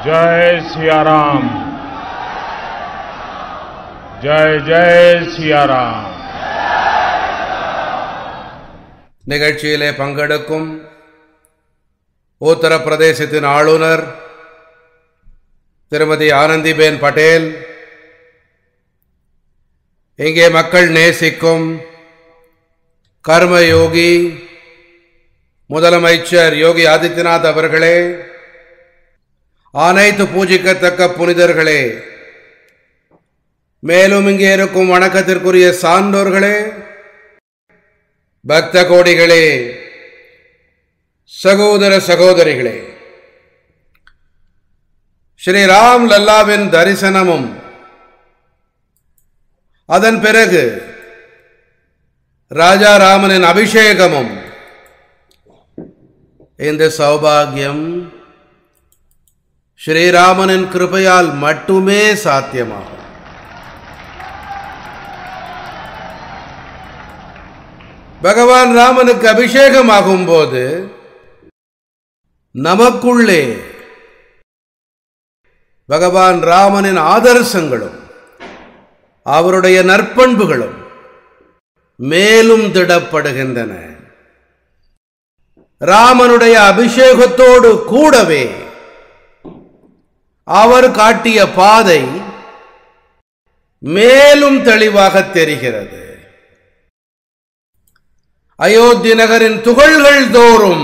जय सिया राम जय जय सिया राम நிகழ்ச்சியிலே பங்கெடுக்கும் உத்தரப்பிரதேசத்தின் ஆளுநர் திருமதி ஆனந்திபேன் பட்டேல் இங்கே மக்கள் நேசிக்கும் கர்மயோகி முதலமைச்சர் யோகி ஆதித்யநாத் அவர்களே அனைத்து பூஜிக்கத்தக்க புனிதர்களே மேலும் இங்கே இருக்கும் வணக்கத்திற்குரிய சான்றோர்களே பக்த கோடிகளே சகோதர சகோதரிகளே ஸ்ரீராம் லல்லாவின் தரிசனமும் அதன் பிறகு ராஜா ராமனின் அபிஷேகமும் இந்த சௌபாகியம் ஸ்ரீராமனின் கிருபையால் மட்டுமே சாத்தியமாகும் பகவான் ராமனுக்கு அபிஷேகமாகும் போது நமக்குள்ளே பகவான் ராமனின் ஆதர்சங்களும் அவருடைய நற்பண்புகளும் மேலும் திடப்படுகின்றன ராமனுடைய அபிஷேகத்தோடு கூடவே அவர் காட்டிய பாதை மேலும் தெளிவாக தெரிகிறது அயோத்தி நகரின் துகள்கள் தோறும்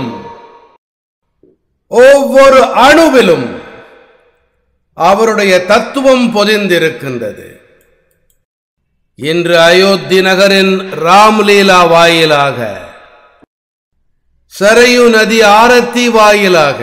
ஒவ்வொரு அணுவிலும் அவருடைய தத்துவம் பொதிந்திருக்கின்றது இன்று அயோத்தி நகரின் ராம்லீலா வாயிலாக சரையு நதி ஆரத்தி வாயிலாக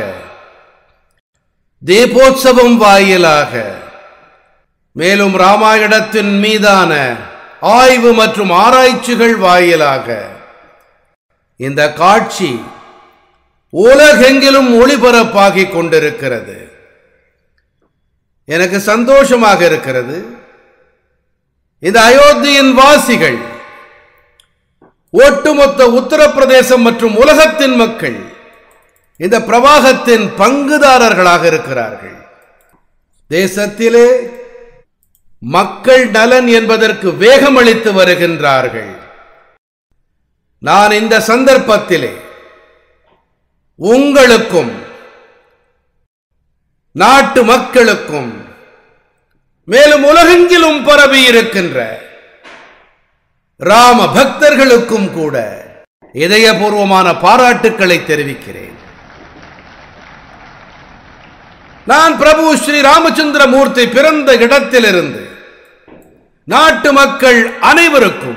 தீபோத்சவம் வாயிலாக மேலும் ராமாயணத்தின் மீதான ஆய்வு மற்றும் ஆராய்ச்சிகள் வாயிலாக இந்த காட்சி உலகெங்கிலும் ஒளிபரப்பாகிக் கொண்டிருக்கிறது எனக்கு சந்தோஷமாக இருக்கிறது இந்த அயோத்தியின் வாசிகள் ஒட்டுமொத்த உத்தரப்பிரதேசம் மற்றும் உலகத்தின் மக்கள் இந்த பிரவாகத்தின் பங்குதாரர்களாக இருக்கிறார்கள் தேசத்திலே மக்கள் நலன் என்பதற்கு வேகமளித்து வருகின்றார்கள் நான் இந்த சந்தர்ப்பத்திலே உங்களுக்கும் நாட்டு மக்களுக்கும் மேலும் உலகெங்கிலும் பரவி இருக்கின்ற ராம பக்தர்களுக்கும் கூட இதயபூர்வமான பாராட்டுக்களை தெரிவிக்கிறேன் நான் பிரபு ஸ்ரீ ராமச்சந்திர மூர்த்தி பிறந்த இடத்திலிருந்து நாட்டு மக்கள் அனைவருக்கும்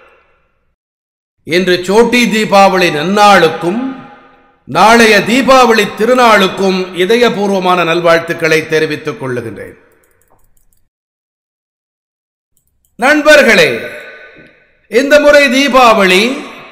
இன்று சோட்டி தீபாவளி நன்னாளுக்கும் நாளைய தீபாவளி திருநாளுக்கும் இதயபூர்வமான நல்வாழ்த்துக்களை தெரிவித்துக் கொள்ளுகின்றேன் நண்பர்களே இந்த முறை தீபாவளி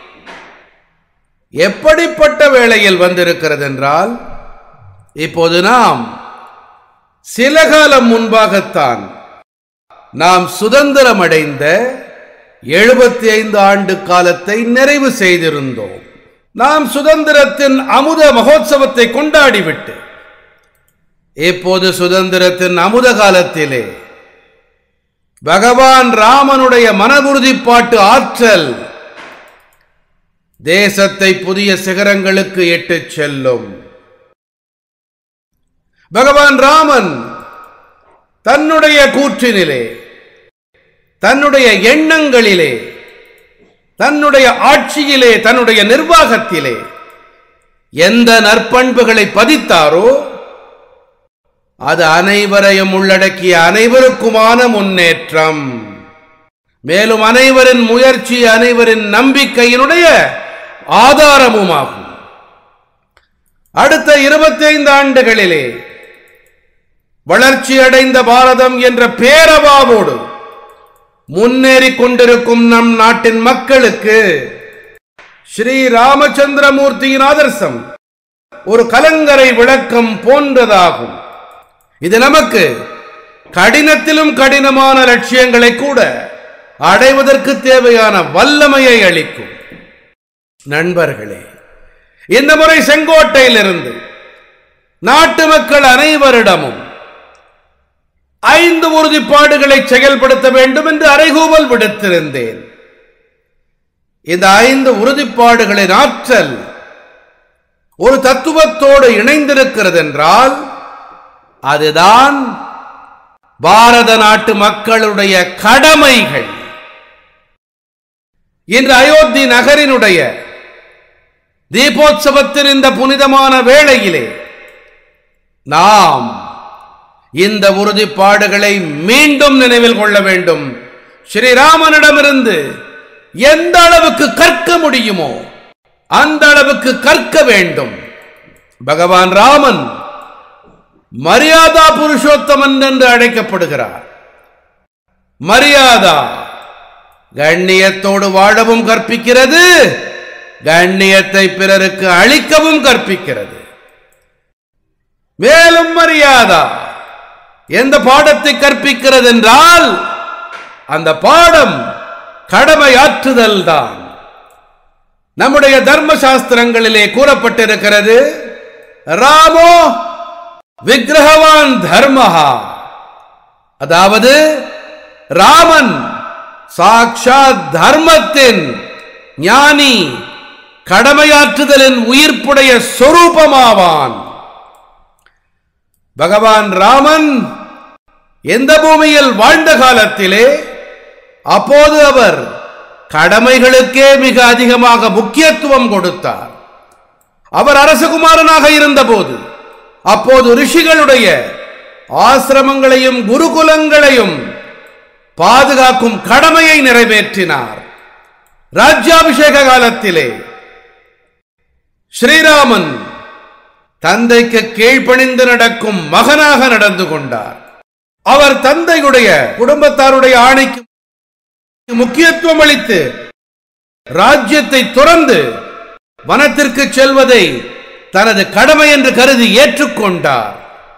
எப்படிப்பட்ட வேளையில் வந்திருக்கிறது என்றால் இப்போது நாம் சில காலம் முன்பாகத்தான் நாம் சுதந்திரம் அடைந்த எழுபத்தி ஐந்து ஆண்டு காலத்தை நிறைவு செய்திருந்தோம் நாம் சுதந்திரத்தின் அமுத மகோத்சவத்தை கொண்டாடிவிட்டு இப்போது சுதந்திரத்தின் அமுத காலத்திலே பகவான் ராமனுடைய மனவுறுதிப்பாட்டு ஆற்றல் தேசத்தை புதிய சிகரங்களுக்கு இட்டுச் செல்லும் பகவான் ராமன் தன்னுடைய கூற்றினிலே தன்னுடைய எண்ணங்களிலே தன்னுடைய ஆட்சியிலே தன்னுடைய நிர்வாகத்திலே எந்த நற்பண்புகளை பதித்தாரோ அது அனைவரையும் உள்ளடக்கிய அனைவருக்குமான முன்னேற்றம் மேலும் அனைவரின் முயற்சி அனைவரின் நம்பிக்கையினுடைய ஆதாரமுமாகும் அடுத்த இருபத்தி ஐந்து ஆண்டுகளிலே வளர்ச்சி அடைந்த பாரதம் என்ற பேரவாவோடு முன்னேறி கொண்டிருக்கும் நம் நாட்டின் மக்களுக்கு ஸ்ரீ ராமச்சந்திரமூர்த்தியின் ஆதர்சம் ஒரு கலங்கரை விளக்கம் போன்றதாகும் இது நமக்கு கடினத்திலும் கடினமான லட்சியங்களை கூட அடைவதற்கு தேவையான வல்லமையை அளிக்கும் நண்பர்களே இந்த முறை செங்கோட்டையிலிருந்து நாட்டு மக்கள் அனைவரிடமும் ஐந்து உறுதிப்பாடுகளை செயல்படுத்த வேண்டும் என்று அறைகூவல் விடுத்திருந்தேன் இந்த ஐந்து உறுதிப்பாடுகளின் ஆற்றல் ஒரு தத்துவத்தோடு இணைந்திருக்கிறது என்றால் அதுதான் பாரத நாட்டு மக்களுடைய கடமைகள் இன்று அயோத்தி நகரினுடைய தீபோத்சவத்தின் இந்த புனிதமான வேளையிலே நாம் இந்த உறுதிப்பாடுகளை மீண்டும் நினைவில் கொள்ள வேண்டும் ஸ்ரீராமனிடமிருந்து எந்த அளவுக்கு கற்க முடியுமோ அந்த அளவுக்கு கற்க வேண்டும் பகவான் ராமன் மரியாதா புருஷோத்தமன் என்று அழைக்கப்படுகிறார் மரியாதா கண்ணியத்தோடு வாழவும் கற்பிக்கிறது கண்ணியத்தை பிறருக்கு அளிக்கவும் கற்பிக்கிறது மேலும் மரியாதா எந்த பாடத்தை கற்பிக்கிறது என்றால் அந்த பாடம் கடமையாற்றுதல் தான் நம்முடைய தர்ம சாஸ்திரங்களிலே கூறப்பட்டிருக்கிறது ராமோ விக்கிரகவான் தர்மஹா அதாவது ராமன் சாக்ஷாத் தர்மத்தின் ஞானி கடமையாற்றுதலின் உயிர்ப்புடைய சொரூபமாவான் பகவான் ராமன் எந்த பூமியில் வாழ்ந்த காலத்திலே அப்போது அவர் கடமைகளுக்கே மிக அதிகமாக முக்கியத்துவம் கொடுத்தார் அவர் அரசகுமாரனாக இருந்தபோது அப்போது ரிஷிகளுடைய ஆசிரமங்களையும் குருகுலங்களையும் பாதுகாக்கும் கடமையை நிறைவேற்றினார் ராஜ்யாபிஷேக காலத்திலே ஸ்ரீராமன் தந்தைக்கு கீழ்ப்பணிந்து நடக்கும் மகனாக நடந்து கொண்டார் அவர் தந்தையுடைய குடும்பத்தாருடைய ஆணைக்கு முக்கியத்துவம் அளித்து ராஜ்யத்தை துறந்து வனத்திற்கு செல்வதை தனது கடமை என்று கருதி ஏற்றுக்கொண்டார்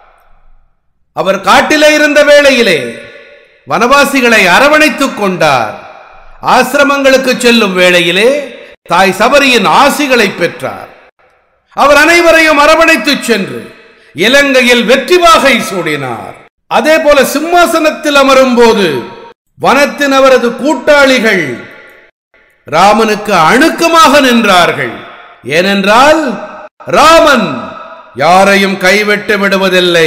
அவர் காட்டிலே இருந்த வேளையிலே வனவாசிகளை அரவணைத்துக் கொண்டார் ஆசிரமங்களுக்கு செல்லும் வேளையிலே தாய் சபரியின் ஆசிகளை பெற்றார் அவர் அனைவரையும் அரவணைத்துச் சென்று இலங்கையில் வெற்றி வாகை சூடினார் அதே போல சிம்மாசனத்தில் அமரும் போது வனத்தின் அவரது கூட்டாளிகள் ராமனுக்கு அணுக்கமாக நின்றார்கள் ஏனென்றால் ராமன் யாரையும் கைவிட்டு விடுவதில்லை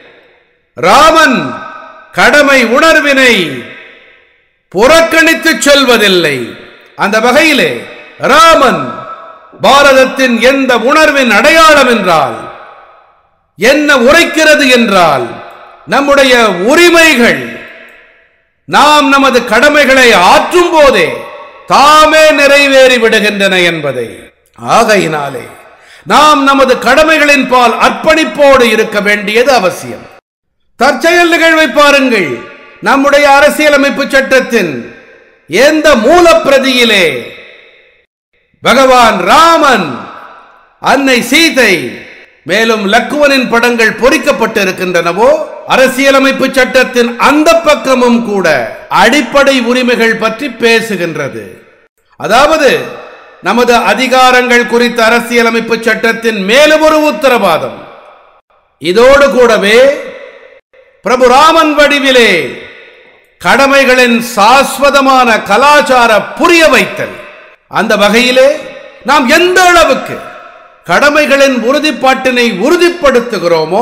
ராமன் கடமை உணர்வினை புறக்கணித்து செல்வதில்லை அந்த வகையிலே ராமன் பாரதத்தின் எந்த உணர்வின் அடையாளம் என்றால் என்ன உரைக்கிறது என்றால் நம்முடைய உரிமைகள் நாம் நமது கடமைகளை ஆற்றும் போதே தாமே நிறைவேறி விடுகின்றன என்பதை ஆகையினாலே நாம் நமது கடமைகளின் பால் அர்ப்பணிப்போடு இருக்க வேண்டியது அவசியம் தற்செயல் நிகழ்வை பாருங்கள் நம்முடைய அரசியலமைப்பு சட்டத்தின் எந்த மூலப்பிரதியிலே பகவான் ராமன் அன்னை சீதை மேலும் லக்குவனின் படங்கள் பொறிக்கப்பட்டிருக்கின்றனவோ அரசியலமைப்பு சட்டத்தின் அந்த பக்கமும் கூட அடிப்படை உரிமைகள் பற்றி பேசுகின்றது அதாவது நமது அதிகாரங்கள் குறித்த அரசியலமைப்பு சட்டத்தின் மேலும் ஒரு உத்தரவாதம் இதோடு கூடவே பிரபு ராமன் வடிவிலே கடமைகளின் சாஸ்வதமான கலாச்சார புரிய வைத்தல் அந்த வகையிலே நாம் எந்த அளவுக்கு கடமைகளின் உறுதிப்பாட்டினை உறுதிப்படுத்துகிறோமோ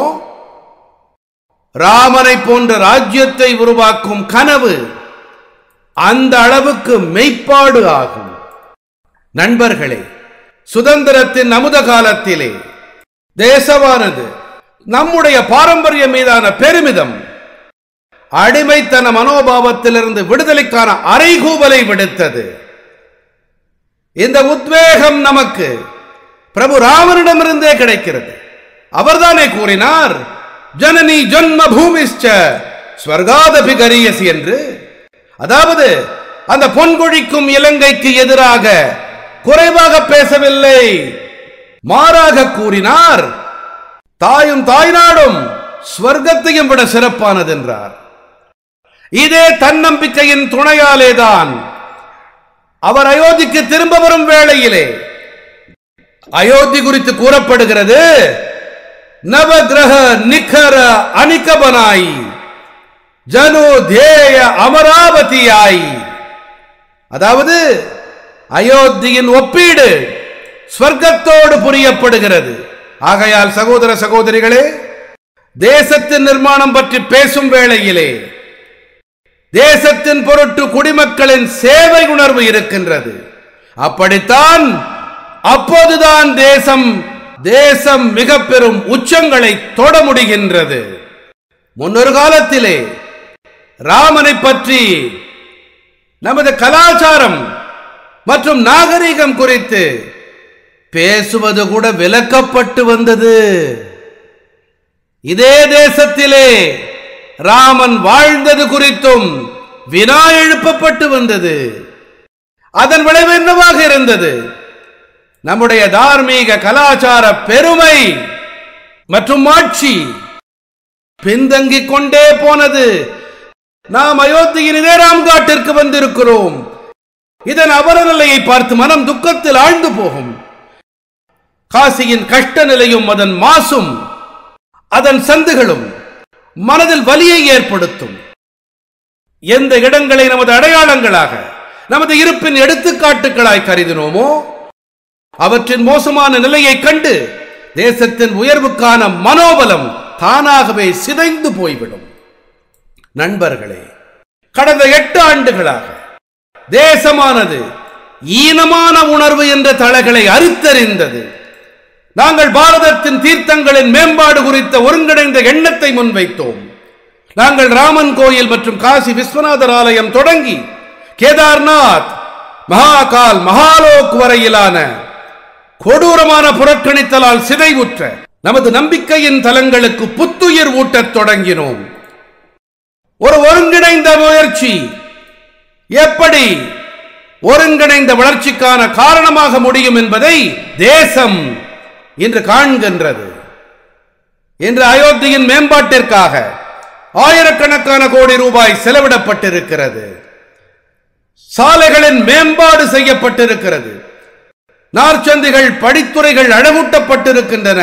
ராமனை போன்ற ராஜ்யத்தை உருவாக்கும் கனவு அந்த அளவுக்கு மெய்ப்பாடு ஆகும் நண்பர்களே சுதந்திரத்தின் அமுத காலத்திலே தேசமானது நம்முடைய பாரம்பரியம் மீதான பெருமிதம் அடிமைத்தன மனோபாவத்திலிருந்து விடுதலைக்கான அறைகூவலை விடுத்தது இந்த உத்வேகம் நமக்கு பிரபு ராமனிடமிருந்தே கிடைக்கிறது அவர்தானே கூறினார் ஜனனி ஜன்ம பூமிஷ்ச ஸ்வர்காதபி கரியசி என்று அதாவது அந்த பொன்கொழிக்கும் இலங்கைக்கு எதிராக குறைவாக பேசவில்லை மாறாக கூறினார் தாயும் தாய்நாடும் ஸ்வர்க்கத்தையும் விட சிறப்பானது என்றார் இதே தன்னம்பிக்கையின் துணையாலேதான் அவர் அயோத்திக்கு திரும்ப வரும் வேளையிலே அயோத்தி குறித்து கூறப்படுகிறது ನವಗ್ರಹ ನಿಖರ ಅನಿಕಬನಾಯಿ ஜனு தேய அமராவதியாய் அதாவது அயோத்தியின் ஒப்பீடு ஸ்வர்க்கத்தோடு புரியப்படுகிறது ஆகையால் சகோதர சகோதரிகளே தேசத்தின் நிர்மாணம் பற்றி பேசும் வேளையிலே தேசத்தின் பொருட்டு குடிமக்களின் சேவை உணர்வு இருக்கின்றது அப்படித்தான் அப்போதுதான் தேசம் தேசம் மிக பெரும் உச்சங்களை தொட முடிகின்றது முன்னொரு காலத்திலே ராமனை பற்றி நமது கலாச்சாரம் மற்றும் நாகரிகம் குறித்து பேசுவது கூட விலக்கப்பட்டு வந்தது இதே தேசத்திலே ராமன் வாழ்ந்தது குறித்தும் வினா எழுப்பப்பட்டு வந்தது அதன் விளைவு என்னவாக இருந்தது நம்முடைய தார்மீக கலாச்சார பெருமை மற்றும் ஆட்சி பின்தங்கிக் கொண்டே போனது நாம் அயோத்தியின் இதே ராம்காட்டிற்கு வந்திருக்கிறோம் இதன் அவல நிலையை பார்த்து மனம் துக்கத்தில் ஆழ்ந்து போகும் காசியின் கஷ்ட நிலையும் அதன் மாசும் அதன் சந்துகளும் மனதில் வலியை ஏற்படுத்தும் எந்த இடங்களை நமது அடையாளங்களாக நமது இருப்பின் எடுத்துக்காட்டுகளாய் கருதினோமோ அவற்றின் மோசமான நிலையைக் கண்டு தேசத்தின் உயர்வுக்கான மனோபலம் தானாகவே சிதைந்து போய்விடும் நண்பர்களே கடந்த எட்டு ஆண்டுகளாக தேசமானது ஈனமான உணர்வு என்ற தளைகளை அறுத்தறிந்தது நாங்கள் பாரதத்தின் தீர்த்தங்களின் மேம்பாடு குறித்த ஒருங்கிணைந்த எண்ணத்தை முன்வைத்தோம் நாங்கள் ராமன் கோயில் மற்றும் காசி விஸ்வநாதர் ஆலயம் தொடங்கி கேதார்நாத் மகாகால் மகாலோக் வரையிலான கொடூரமான புறக்கணித்தலால் சிதைவுற்ற நமது நம்பிக்கையின் தலங்களுக்கு புத்துயிர் ஊட்டத் தொடங்கினோம் ஒரு ஒருங்கிணைந்த முயற்சி எப்படி ஒருங்கிணைந்த வளர்ச்சிக்கான காரணமாக முடியும் என்பதை தேசம் இன்று காண்கின்றது இன்று அயோத்தியின் மேம்பாட்டிற்காக ஆயிரக்கணக்கான கோடி ரூபாய் செலவிடப்பட்டிருக்கிறது சாலைகளின் மேம்பாடு செய்யப்பட்டிருக்கிறது நார்ச்சந்திகள் படித்துறைகள் அழகூட்டப்பட்டிருக்கின்றன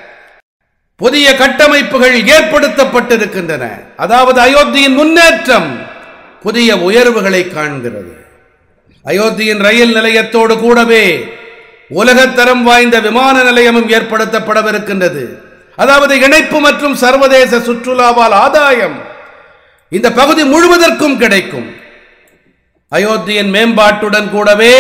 புதிய கட்டமைப்புகள் ஏற்படுத்தப்பட்டிருக்கின்றன அதாவது அயோத்தியின் முன்னேற்றம் புதிய உயர்வுகளை காண்கிறது அயோத்தியின் ரயில் நிலையத்தோடு கூடவே உலகத்தரம் வாய்ந்த விமான நிலையமும் ஏற்படுத்தப்படவிருக்கின்றது அதாவது இணைப்பு மற்றும் சர்வதேச சுற்றுலாவால் ஆதாயம் இந்த பகுதி முழுவதற்கும் கிடைக்கும் அயோத்தியின் மேம்பாட்டுடன் கூடவே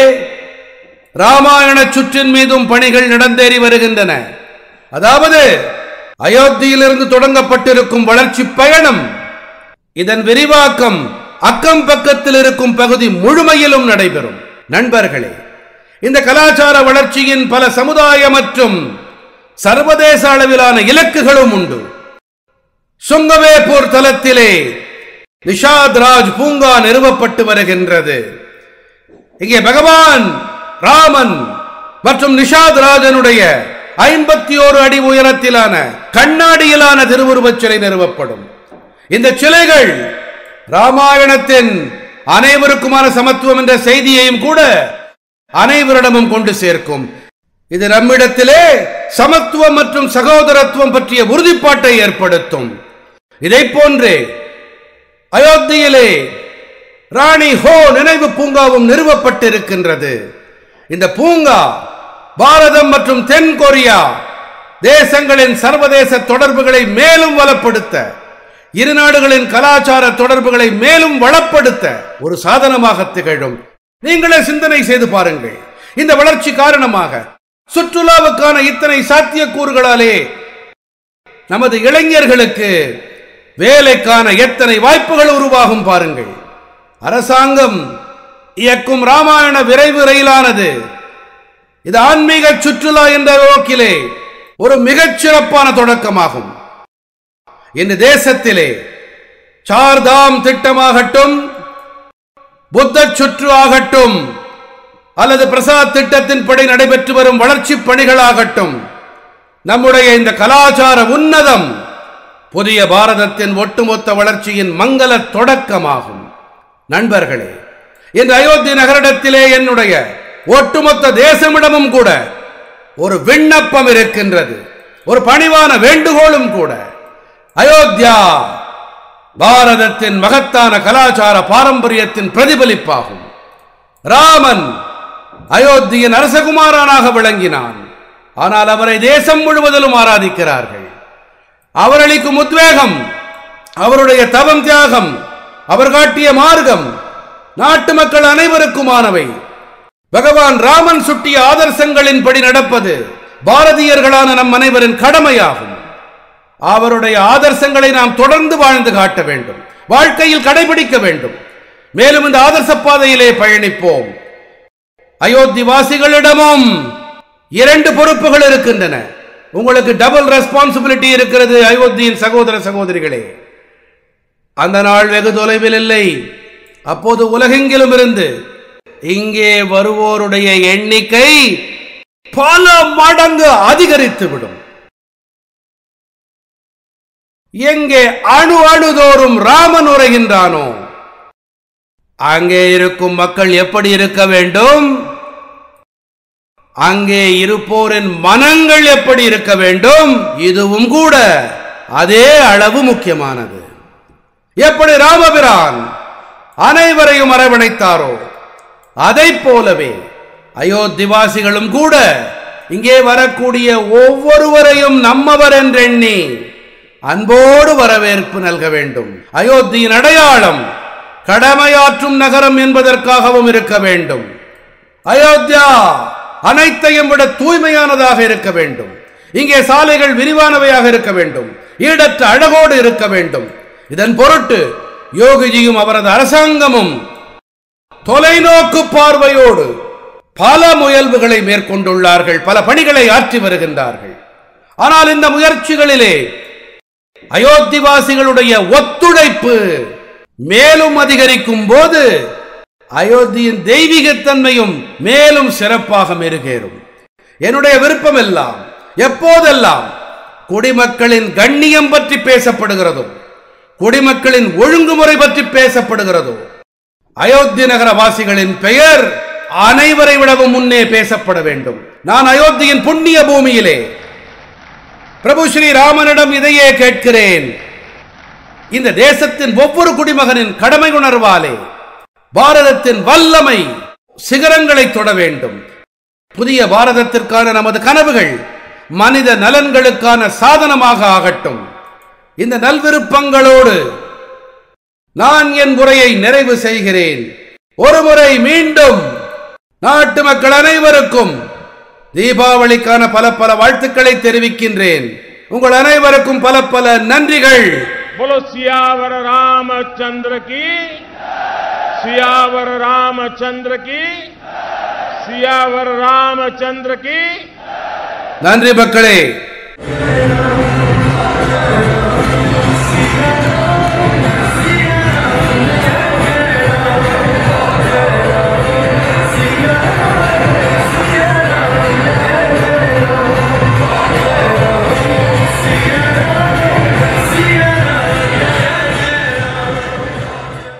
ராமாயண சுற்றின் மீதும் பணிகள் நடந்தேறி வருகின்றன அதாவது அயோத்தியிலிருந்து தொடங்கப்பட்டிருக்கும் வளர்ச்சி பயணம் இதன் விரிவாக்கம் அக்கம் பக்கத்தில் இருக்கும் பகுதி முழுமையிலும் நடைபெறும் நண்பர்களே இந்த கலாச்சார வளர்ச்சியின் பல சமுதாய மற்றும் சர்வதேச அளவிலான இலக்குகளும் உண்டு சுங்கவேப்பூர் தலத்திலே நிஷாத் ராஜ் பூங்கா நிறுவப்பட்டு வருகின்றது இங்கே பகவான் ராமன் மற்றும் நிஷாத் ராஜனுடைய ஐம்பத்தி ஓரு அடி உயரத்திலான கண்ணாடியிலான திருவுருவச் சிலை நிறுவப்படும் இந்த சிலைகள் ராமாயணத்தின் அனைவருக்குமான சமத்துவம் என்ற செய்தியையும் கூட அனைவரிடமும் கொண்டு சேர்க்கும் இது நம்மிடத்திலே சமத்துவம் மற்றும் சகோதரத்துவம் பற்றிய உறுதிப்பாட்டை ஏற்படுத்தும் இதை போன்றே அயோத்தியிலே ராணி ஹோ நினைவு பூங்காவும் நிறுவப்பட்டிருக்கின்றது இந்த பூங்கா பாரதம் மற்றும் தென் கொரியா தேசங்களின் சர்வதேச தொடர்புகளை மேலும் வளப்படுத்த இரு நாடுகளின் கலாச்சார தொடர்புகளை மேலும் வளப்படுத்த ஒரு சாதனமாக திகழும் நீங்களே சிந்தனை செய்து பாருங்கள் இந்த வளர்ச்சி காரணமாக சுற்றுலாவுக்கான இத்தனை சாத்தியக்கூறுகளாலே நமது இளைஞர்களுக்கு வேலைக்கான எத்தனை வாய்ப்புகள் உருவாகும் பாருங்கள் அரசாங்கம் இயக்கும் ராமாயண விரைவு ரயிலானது இது ஆன்மீக சுற்றுலா என்ற நோக்கிலே ஒரு மிகச்சிறப்பான தொடக்கமாகும் இந்த தேசத்திலே சார்தாம் திட்டமாகட்டும் புத்த சுற்று ஆகட்டும் அல்லது பிரசாத் திட்டத்தின்படி நடைபெற்று வரும் வளர்ச்சி பணிகளாகட்டும் நம்முடைய இந்த கலாச்சார உன்னதம் புதிய பாரதத்தின் ஒட்டுமொத்த வளர்ச்சியின் மங்கள தொடக்கமாகும் நண்பர்களே இன்று அயோத்தி நகரிடத்திலே என்னுடைய ஒட்டுமொத்த தேசமிடமும் கூட ஒரு விண்ணப்பம் இருக்கின்றது ஒரு பணிவான வேண்டுகோளும் கூட அயோத்தியா பாரதத்தின் மகத்தான கலாச்சார பாரம்பரியத்தின் பிரதிபலிப்பாகும் ராமன் அயோத்தியின் அரசகுமாரனாக விளங்கினான் ஆனால் அவரை தேசம் முழுவதிலும் ஆராதிக்கிறார்கள் அவர் அளிக்கும் உத்வேகம் அவருடைய தவம் தியாகம் அவர் காட்டிய மார்க்கம் நாட்டு மக்கள் அனைவருக்குமானவை பகவான் ராமன் சுட்டிய ஆதர்சங்களின்படி நடப்பது பாரதியர்களான நம் அனைவரின் கடமையாகும் அவருடைய ஆதர்சங்களை நாம் தொடர்ந்து வாழ்ந்து காட்ட வேண்டும் வாழ்க்கையில் கடைபிடிக்க வேண்டும் மேலும் இந்த ஆதர்ச பாதையிலே பயணிப்போம் அயோத்தி வாசிகளிடமும் இரண்டு பொறுப்புகள் இருக்கின்றன உங்களுக்கு டபுள் ரெஸ்பான்சிபிலிட்டி இருக்கிறது அயோத்தியின் சகோதர சகோதரிகளே அந்த நாள் வெகு தொலைவில் இல்லை அப்போது உலகெங்கிலும் இருந்து இங்கே வருவோருடைய எண்ணிக்கை பல மடங்கு அதிகரித்துவிடும் எங்கே அணு அணுதோறும் ராமன் உரைகின்றானோ அங்கே இருக்கும் மக்கள் எப்படி இருக்க வேண்டும் அங்கே இருப்போரின் மனங்கள் எப்படி இருக்க வேண்டும் இதுவும் கூட அதே அளவு முக்கியமானது எப்படி ராமபிரான் அனைவரையும் அரவணைத்தாரோ அதைப் போலவே அயோத்திவாசிகளும் கூட இங்கே வரக்கூடிய ஒவ்வொருவரையும் நம்மவர் என்றெண்ணி அன்போடு வரவேற்பு நல்க வேண்டும் அயோத்தியின் அடையாளம் கடமையாற்றும் நகரம் என்பதற்காகவும் இருக்க வேண்டும் அயோத்தியா அனைத்தையும் விட தூய்மையானதாக இருக்க வேண்டும் இங்கே சாலைகள் விரிவானவையாக இருக்க வேண்டும் ஈடற்ற அழகோடு இருக்க வேண்டும் இதன் பொருட்டு யோகிஜியும் அவரது அரசாங்கமும் தொலைநோக்கு பார்வையோடு பல முயல்வுகளை மேற்கொண்டுள்ளார்கள் பல பணிகளை ஆற்றி வருகின்றார்கள் ஆனால் இந்த முயற்சிகளிலே அயோத்திவாசிகளுடைய ஒத்துழைப்பு மேலும் அதிகரிக்கும் போது அயோத்தியின் தெய்வீகத்தன்மையும் மேலும் சிறப்பாக மெருகேறும் என்னுடைய விருப்பம் எல்லாம் எப்போதெல்லாம் குடிமக்களின் கண்ணியம் பற்றி பேசப்படுகிறதோ குடிமக்களின் ஒழுங்குமுறை பற்றி பேசப்படுகிறதோ அயோத்தி நகர வாசிகளின் பெயர் அனைவரை விடவும் முன்னே பேசப்பட வேண்டும் நான் அயோத்தியின் புண்ணிய பூமியிலே பிரபு ஸ்ரீ ராமனிடம் இதையே கேட்கிறேன் இந்த தேசத்தின் ஒவ்வொரு குடிமகனின் கடமை உணர்வாலே பாரதத்தின் வல்லமை சிகரங்களை தொட வேண்டும் புதிய பாரதத்திற்கான நமது கனவுகள் மனித நலன்களுக்கான சாதனமாக ஆகட்டும் இந்த நல்விருப்பங்களோடு நான் என் உரையை நிறைவு செய்கிறேன் ஒருமுறை மீண்டும் நாட்டு மக்கள் அனைவருக்கும் தீபாவளிக்கான பல பல வாழ்த்துக்களை தெரிவிக்கின்றேன் உங்கள் அனைவருக்கும் பல பல நன்றிகள் बोलो सियावर रामचंद्र की सियावर रामचंद्र की सियावर रामचंद्र की நன்றி மக்களே